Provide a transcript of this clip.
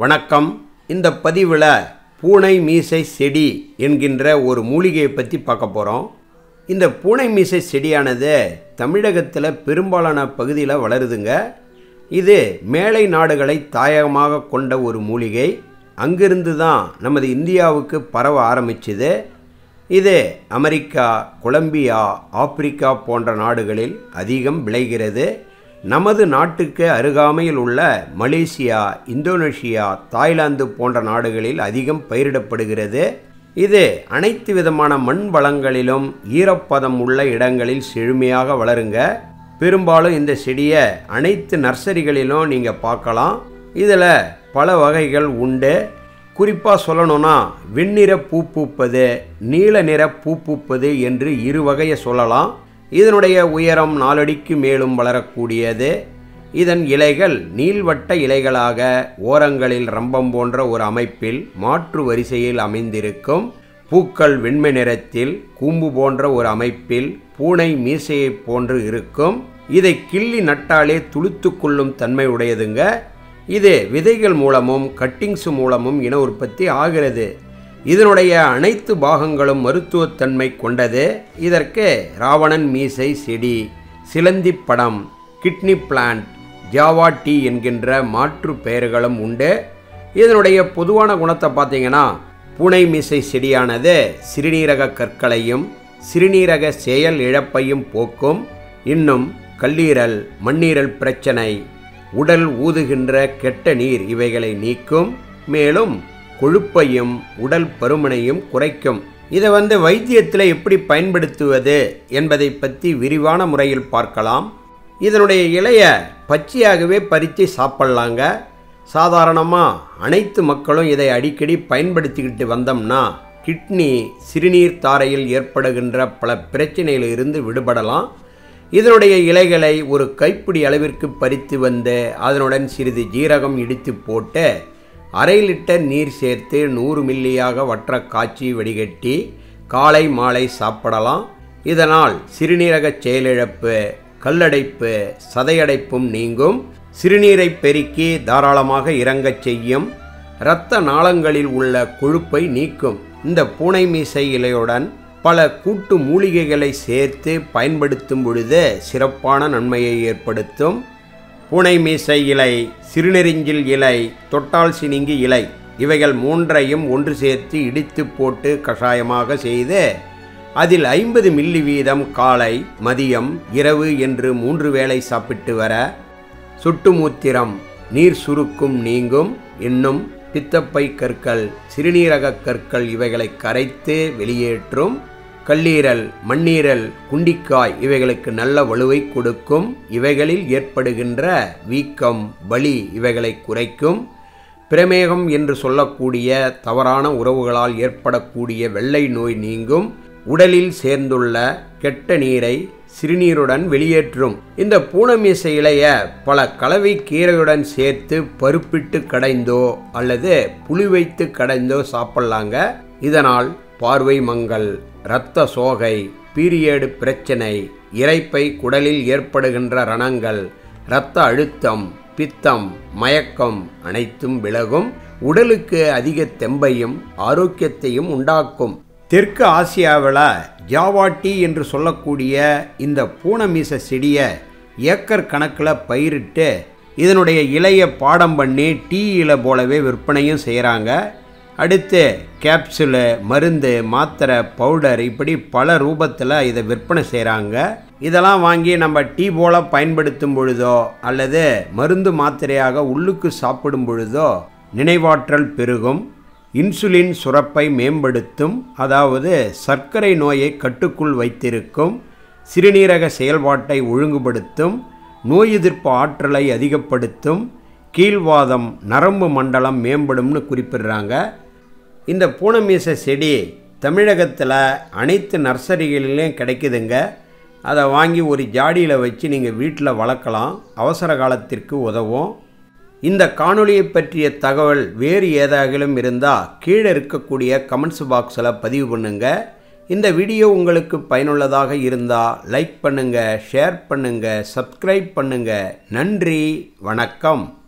வணக்கம் இந்த பதிவில் பூனை மீசை செடி என்கின்ற ஒரு மூலிகையை பற்றி பார்க்க போகிறோம் இந்த பூனை மீசை செடியானது தமிழகத்தில் பெரும்பாலான பகுதியில் வளருதுங்க இது மேலை நாடுகளை தாயகமாக கொண்ட ஒரு மூலிகை அங்கிருந்து தான் நமது இந்தியாவுக்கு பரவ ஆரம்பிச்சுது இது அமெரிக்கா கொலம்பியா ஆப்பிரிக்கா போன்ற நாடுகளில் அதிகம் விளைகிறது நமது நாட்டுக்கு அருகாமையில் உள்ள மலேசியா இந்தோனேஷியா தாய்லாந்து போன்ற நாடுகளில் அதிகம் பயிரிடப்படுகிறது இது அனைத்து விதமான மண் வளங்களிலும் ஈரப்பதம் உள்ள இடங்களில் செழுமையாக வளருங்க பெரும்பாலும் இந்த செடியை அனைத்து நர்சரிகளிலும் நீங்கள் பார்க்கலாம் இதில் பல வகைகள் உண்டு குறிப்பாக சொல்லணும்னா வெண்ணிற பூ பூப்பது நீல நிற பூ பூப்பது என்று இரு வகையை சொல்லலாம் இதனுடைய உயரம் நாலடிக்கு மேலும் வளரக்கூடியது இதன் இலைகள் நீள்வட்ட இலைகளாக ஓரங்களில் ரம்பம் போன்ற ஒரு அமைப்பில் மாற்று வரிசையில் அமைந்திருக்கும் பூக்கள் வெண்மை நிறத்தில் கூம்பு போன்ற ஒரு அமைப்பில் பூனை மீசையைப் போன்று இருக்கும் இதை கிள்ளி நட்டாலே துளுத்து கொள்ளும் தன்மை உடையதுங்க இது விதைகள் மூலமும் கட்டிங்ஸ் மூலமும் இன உற்பத்தி ஆகிறது இதனுடைய அனைத்து பாகங்களும் மருத்துவத்தன்மை கொண்டது இதற்கு ராவணன் மீசை செடி சிலந்தி படம் கிட்னி பிளான்ட் ஜாவா டீ என்கின்ற மாற்று பெயர்களும் உண்டு இதனுடைய பொதுவான குணத்தை பார்த்தீங்கன்னா பூனை மீசை செடியானது சிறுநீரக கற்களையும் சிறுநீரக செயல் இழப்பையும் போக்கும் இன்னும் கல்லீரல் மண்ணீரல் பிரச்சனை உடல் ஊதுகின்ற கெட்ட நீர் இவைகளை நீக்கும் மேலும் கொழுப்பையும் உடல் பருமனையும் குறைக்கும் இதை வந்து வைத்தியத்தில் எப்படி பயன்படுத்துவது என்பதை பற்றி விரிவான முறையில் பார்க்கலாம் இதனுடைய இலைய பச்சையாகவே பறித்து சாப்பிட்லாங்க சாதாரணமாக அனைத்து மக்களும் இதை அடிக்கடி பயன்படுத்திக்கிட்டு வந்தோம்னா கிட்னி சிறுநீர் தாரையில் ஏற்படுகின்ற பல பிரச்சனையிலிருந்து விடுபடலாம் இதனுடைய இலைகளை ஒரு கைப்பிடி அளவிற்கு பறித்து வந்து அதனுடன் சிறிது ஜீரகம் இடித்து போட்டு அரை லிட்டர் நீர் சேர்த்து நூறு மில்லியாக வற்ற காய்ச்சி வடிகட்டி காலை மாலை சாப்பிடலாம் இதனால் சிறுநீரக செயலிழப்பு கல்லடைப்பு சதையடைப்பும் நீங்கும் சிறுநீரை பெருக்கி தாராளமாக இறங்கச் செய்யும் இரத்த நாளங்களில் உள்ள கொழுப்பை நீக்கும் இந்த பூனை மீசை இலையுடன் பல கூட்டு மூலிகைகளை சேர்த்து பயன்படுத்தும் பொழுது சிறப்பான நன்மையை ஏற்படுத்தும் பூனை மீசை இலை சிறுநெறிஞ்சில் இலை தொட்டால் சினிங்கி இலை இவைகள் மூன்றையும் ஒன்று சேர்த்து இடித்து போட்டு கஷாயமாக செய்து அதில் ஐம்பது மில்லி வீதம் காலை மதியம் இரவு என்று மூன்று வேளை சாப்பிட்டு வர சுட்டுமூத்திரம் நீர் சுருக்கும் நீங்கும் இன்னும் பித்தப்பை கற்கள் சிறுநீரக கற்கள் இவைகளை கரைத்து வெளியேற்றும் கல்லீரல் மண்ணீரல் குண்டிக்காய் இவைகளுக்கு நல்ல வலுவை கொடுக்கும் இவைகளில் ஏற்படுகின்ற வீக்கம் வலி இவைகளை குறைக்கும் பிரமேகம் என்று சொல்லக்கூடிய தவறான உறவுகளால் ஏற்படக்கூடிய வெள்ளை நோய் நீங்கும் உடலில் சேர்ந்துள்ள கெட்ட நீரை சிறுநீருடன் வெளியேற்றும் இந்த பூனமீசை இலைய பல கலவை கீரையுடன் சேர்த்து பருப்பிட்டு கடைந்தோ அல்லது புளி வைத்து கடைந்தோ சாப்பிட்லாங்க இதனால் பார்வை மங்கல் இரத்த சோகை பீரியடு பிரச்சனை இறைப்பை குடலில் ஏற்படுகின்ற ரணங்கள் இரத்த அழுத்தம் பித்தம் மயக்கம் அனைத்தும் விலகும் உடலுக்கு அதிக தெம்பையும் ஆரோக்கியத்தையும் உண்டாக்கும் தெற்கு ஆசியாவில் ஜாவா டீ என்று சொல்லக்கூடிய இந்த பூனமீச செடியை ஏக்கர் கணக்கில் பயிரிட்டு இதனுடைய இலையை பாடம் பண்ணி டீ இலை போலவே விற்பனையும் செய்கிறாங்க அடுத்து கேப்சுலு மருந்து மாத்திரை பவுடர் இப்படி பல ரூபத்தில் இதை விற்பனை செய்கிறாங்க இதெல்லாம் வாங்கி நம்ம டீ போல பயன்படுத்தும் பொழுதோ அல்லது மருந்து மாத்திரையாக உள்ளுக்கு சாப்பிடும் பொழுதோ நினைவாற்றல் பெருகும் இன்சுலின் சுரப்பை மேம்படுத்தும் அதாவது சர்க்கரை நோயை கட்டுக்குள் வைத்திருக்கும் சிறுநீரக செயல்பாட்டை ஒழுங்குபடுத்தும் நோய் எதிர்ப்பு ஆற்றலை அதிகப்படுத்தும் கீழ்வாதம் நரம்பு மண்டலம் மேம்படும்னு குறிப்பிடுறாங்க இந்த பூனமீச செடி தமிழகத்தில் அனைத்து நர்சரிகளிலையும் கிடைக்குதுங்க அதை வாங்கி ஒரு ஜாடியில் வச்சு நீங்கள் வீட்டில் வளர்க்கலாம் அவசர காலத்திற்கு உதவும் இந்த காணொளியை பற்றிய தகவல் வேறு ஏதாகிலும் இருந்தால் கீழே இருக்கக்கூடிய கமெண்ட்ஸ் பாக்ஸில் பதிவு பண்ணுங்கள் இந்த வீடியோ உங்களுக்கு பயனுள்ளதாக இருந்தால் லைக் பண்ணுங்கள் ஷேர் பண்ணுங்கள் சப்ஸ்கிரைப் பண்ணுங்கள் நன்றி வணக்கம்